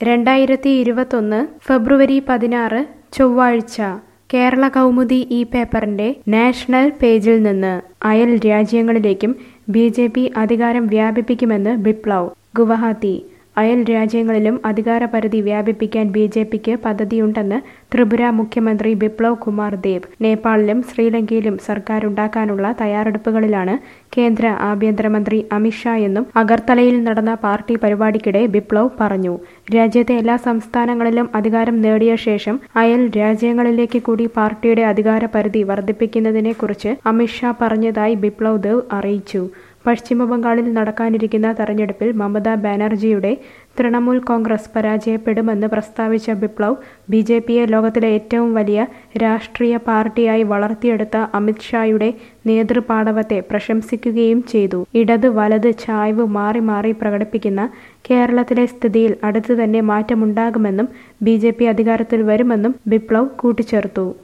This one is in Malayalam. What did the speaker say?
രണ്ടായിരത്തി ഇരുപത്തൊന്ന് ഫെബ്രുവരി പതിനാറ് ചൊവ്വാഴ്ച കേരള കൗമുദി ഈ പേപ്പറിന്റെ നാഷണൽ പേജിൽ നിന്ന് അയൽ രാജ്യങ്ങളിലേക്കും ബി ജെ പി അധികാരം വ്യാപിപ്പിക്കുമെന്ന് ബിപ്ലവ് ഗുവഹാത്തി അയൽ രാജ്യങ്ങളിലും അധികാരപരിധി വ്യാപിപ്പിക്കാൻ ബി ജെ പിക്ക് പദ്ധതിയുണ്ടെന്ന് ത്രിപുര മുഖ്യമന്ത്രി ബിപ്ലവ് കുമാർ ദേബ് നേപ്പാളിലും ശ്രീലങ്കയിലും സർക്കാരുണ്ടാക്കാനുള്ള തയ്യാറെടുപ്പുകളിലാണ് കേന്ദ്ര ആഭ്യന്തരമന്ത്രി അമിത്ഷാ എന്നും അഗർത്തലയിൽ നടന്ന പാർട്ടി പരിപാടിക്കിടെ ബിപ്ലവ് പറഞ്ഞു രാജ്യത്തെ എല്ലാ സംസ്ഥാനങ്ങളിലും അധികാരം നേടിയ ശേഷം അയൽ രാജ്യങ്ങളിലേക്ക് കൂടി പാർട്ടിയുടെ അധികാര പരിധി വർദ്ധിപ്പിക്കുന്നതിനെക്കുറിച്ച് അമിത്ഷാ പറഞ്ഞതായി ബിപ്ലവ് ദേവ് അറിയിച്ചു പശ്ചിമബംഗാളിൽ നടക്കാനിരിക്കുന്ന തെരഞ്ഞെടുപ്പിൽ മമതാ ബാനർജിയുടെ തൃണമൂൽ കോൺഗ്രസ് പരാജയപ്പെടുമെന്ന് പ്രസ്താവിച്ച ബിപ്ലവ് ബി ജെ പിയെ ലോകത്തിലെ ഏറ്റവും വലിയ രാഷ്ട്രീയ പാർട്ടിയായി വളർത്തിയെടുത്ത അമിത്ഷായുടെ നേതൃപാടവത്തെ പ്രശംസിക്കുകയും ചെയ്തു ഇടത് വലത് ചായ്വ് മാറി മാറി പ്രകടിപ്പിക്കുന്ന കേരളത്തിലെ സ്ഥിതിയിൽ അടുത്തു തന്നെ മാറ്റമുണ്ടാകുമെന്നും ബി ജെ പി അധികാരത്തിൽ വരുമെന്നും ബിപ്ലവ് കൂട്ടിച്ചേർത്തു